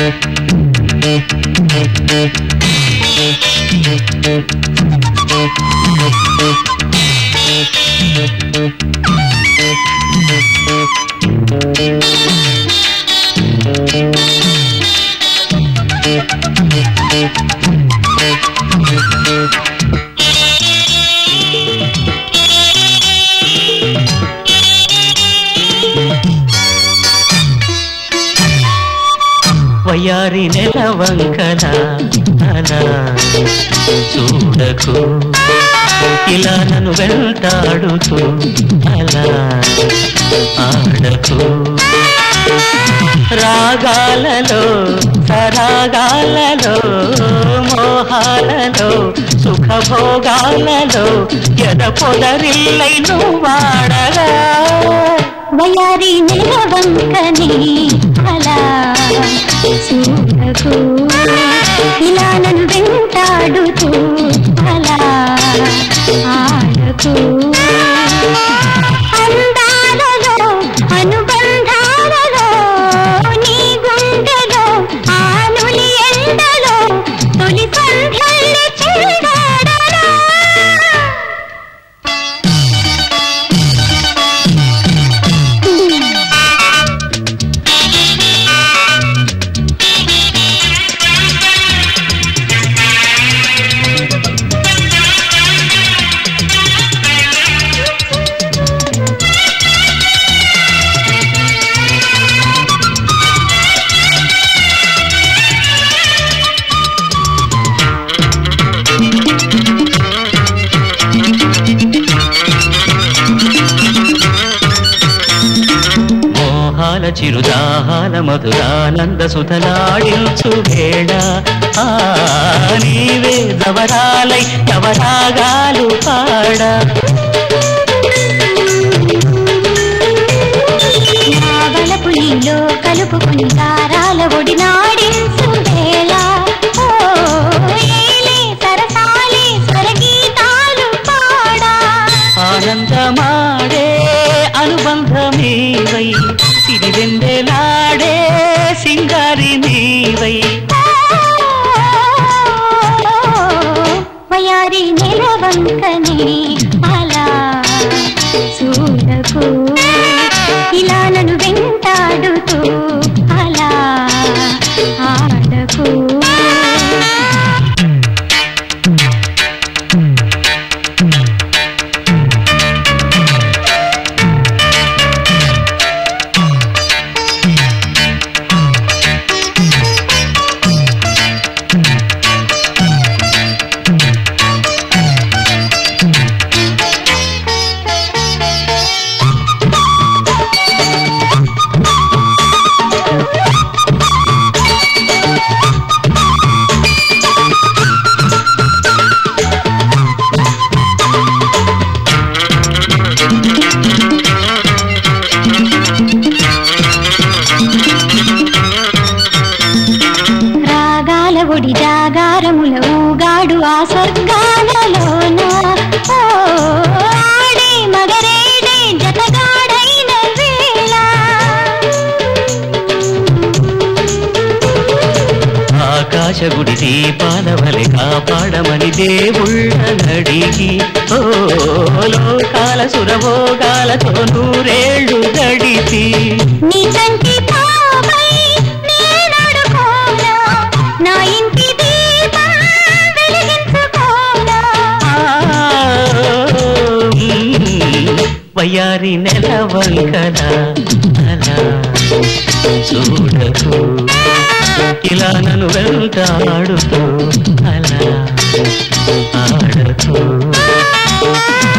వయ్యారి నెల వంకన అలా చూడకు ఇలా నన్ను వెంటాడుతూ అలా ఆడకు రాగాలలో సరాగాలలో మోహాలలో సుఖభోగాలలో ఎద పొదరిల్లై నువ్వాడగా వయారి నిలవంకని అలా చూడకు ఇలా నన్ను వెంటాడుతూ అలా ఆడకు అందాలలో అనుబంధాలలో నీ గుండెలో ఆనులి ఎండలో తొలి సంధ్యల్ని చెడాడలా మోహాల చిరుదాహాల మధురానంద సుధలాడించు వేళ ఆ నీవే జవరాలై నవరాగాలు పాడా నావలపు నీలో కలుపుకుని దారాల ఒడినాడించు వేళ ఓ, ఏలే సరసాలే స్వరగీతాలు పాడా ఆనందమాడే అనుబంధమీవై సిరివెందెలాడే సింగారి నీవై వయారి నిలవంకని అలా చూడకు ఇలా నన్ను వెంటాడుతూ అలా ఆడకు రాగాల ఒడి జాగారముల ఊగాడు ఆ స్వర్గాలలోన ఓ, ఆడే మగరేడే జతగాడైన వేళ ఆకాశ గుడి దీపాల వలె కాపాడమని దేవుళ్ళ నడిగి ఓ లోకాల సురభోగాలతో నూరేళ్ళు గడిపి నీ కంటి పాపై నేనడుకోనా నా ఇంటి దీపం వెలిగించుకోనా వయ్యారి నెల వంకన అలా చూడకు ఇలా నన్ను వెంటాడుతూ అలా ఆడకు